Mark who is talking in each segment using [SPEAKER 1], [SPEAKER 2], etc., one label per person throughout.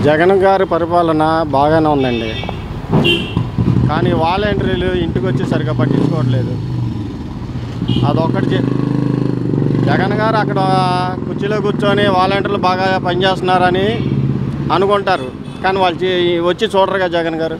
[SPEAKER 1] జగన్ గారి పరిపాలన బాగానే ఉందండి కానీ వాలంటీర్లు ఇంటికి వచ్చి సరిగా పట్టించుకోవట్లేదు అదొక్కటి చే- జగన్ గారు అక్కడ కుర్చీలో కూర్చొని వాలంటీర్లు బాగా పనిచేస్తున్నారని అనుకుంటారు కానీ వాళ్ళు చే- వచ్చి చూడరుగా జగన్ గారు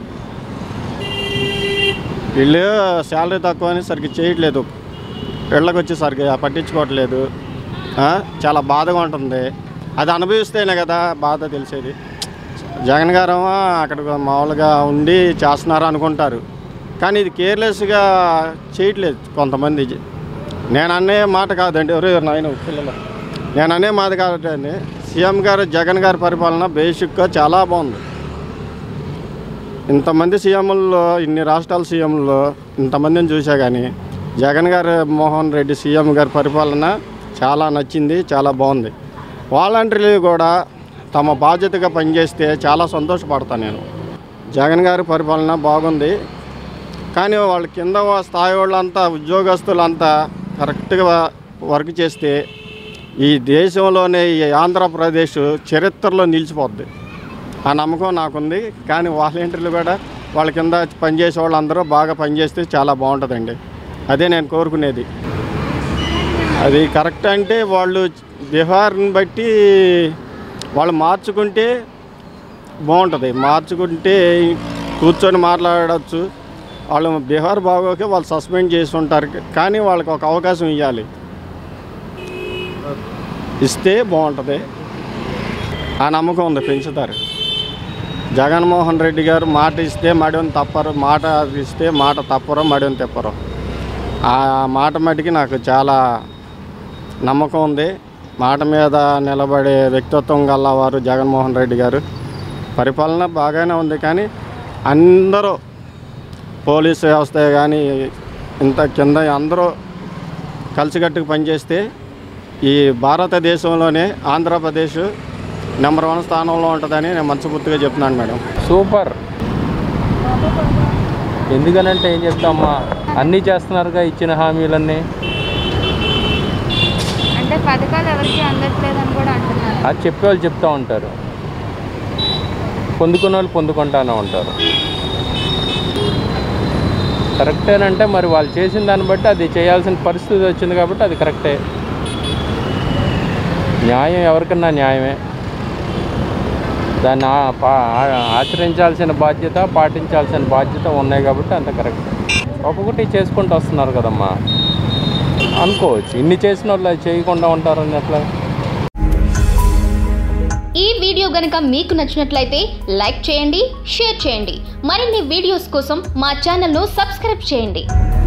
[SPEAKER 1] వీళ్ళు శాలరీ తక్కువ అని సరిగ్గా చేయట్లేదు ఇళ్ళకి వచ్చి సరిగ్గా పట్టించుకోవట్లేదు ఆ, చాలా బాధగా ఉంటుంది అది అనుభవిస్తేనే కదా బాధ తెలిసేది జగన్ గారు అక్కడ మామూలుగా ఉండి చేస్తున్నారు అనుకుంటారు కానీ ఇది కేర్లెస్గా చేయట్లేదు కొంతమంది నేను అనే మాట కాదండి ఎవరు నాయన పిల్లలు నేను అనే మాట కాదండి సీఎం గారు జగన్ గారి పరిపాలన బేసిక్గా చాలా బాగుంది ఇంతమంది సీఎంల్లో ఇన్ని రాష్ట్రాల సీఎంలో ఇంతమందిని చూసా కానీ జగన్ గారు మోహన్ రెడ్డి సీఎం గారి పరిపాలన చాలా నచ్చింది చాలా బాగుంది వాలంటీర్లు కూడా తమ బాధ్యతగా పనిచేస్తే చాలా సంతోషపడతాను నేను జగన్ గారి పరిపాలన బాగుంది కానీ వాళ్ళ కింద స్థాయి వాళ్ళంతా ఉద్యోగస్తులంతా కరెక్ట్గా వర్క్ చేస్తే ఈ దేశంలోనే ఈ ఆంధ్రప్రదేశ్ చరిత్రలో నిలిచిపోద్ది ఆ నమ్మకం నాకుంది కానీ వాలంటీర్లు కూడా వాళ్ళ కింద పనిచేసే వాళ్ళందరూ బాగా పనిచేస్తే చాలా బాగుంటుందండి అదే నేను కోరుకునేది అది కరెక్ట్ అంటే వాళ్ళు బిహార్ని బట్టి వాళ్ళు మార్చుకుంటే బాగుంటుంది మార్చుకుంటే కూర్చొని మాట్లాడవచ్చు వాళ్ళు బీహార్ బాగోకే వాళ్ళు సస్పెండ్ చేసి ఉంటారు కానీ వాళ్ళకి ఒక అవకాశం ఇవ్వాలి ఇస్తే బాగుంటుంది ఆ నమ్మకం ఉంది పెంచుతారు జగన్మోహన్ రెడ్డి గారు మాట ఇస్తే మడిని తప్పరు మాట ఇస్తే మాట తప్పరు మడిని తెప్పరు ఆ మాట మటుకి నాకు చాలా నమ్మకం ఉంది మాట మీద నిలబడే వ్యక్తిత్వం గల్లవారు జగన్మోహన్ రెడ్డి గారు పరిపాలన బాగానే ఉంది కానీ అందరూ పోలీసు వ్యవస్థ కానీ ఇంత కింద అందరూ కలిసికట్టుకు పనిచేస్తే ఈ భారతదేశంలోనే ఆంధ్రప్రదేశ్ నెంబర్ వన్ స్థానంలో ఉంటుందని నేను మనస్ఫూర్తిగా చెప్తున్నాను మేడం
[SPEAKER 2] సూపర్ ఎందుకనంటే ఏం చెప్తామా అన్నీ చేస్తున్నారుగా ఇచ్చిన హామీలన్నీ
[SPEAKER 3] అంటే పథకాలు ఎవరికి అందట్లేదని కూడా అంటున్నారు
[SPEAKER 2] అది చెప్పేవాళ్ళు చెప్తూ ఉంటారు పొందుకున్న వాళ్ళు పొందుకుంటానే ఉంటారు కరెక్టేనంటే మరి వాళ్ళు చేసిన దాన్ని బట్టి అది చేయాల్సిన పరిస్థితి వచ్చింది కాబట్టి అది కరెక్టే న్యాయం ఎవరికన్నా న్యాయమే దాన్ని ఆ- పా- ఆ- ఆచరించాల్సిన బాధ్యత పాటించాల్సిన బాధ్యత ఉన్నాయి కాబట్టి అంత కరెక్ట్ ఒక్కొక్కటి చేసుకుంటూ వస్తున్నారు కదమ్మా అనుకోవచ్చు ఇన్ని చేసిన వాళ్ళు అది చేయకుండా ఉంటారని ఎట్లా
[SPEAKER 4] ఈ వీడియో గనుక మీకు నచ్చినట్లయితే లైక్ చేయండి షేర్ చేయండి మరిన్ని వీడియోస్ కోసం మా ఛానల్ను సబ్స్క్రైబ్ చేయండి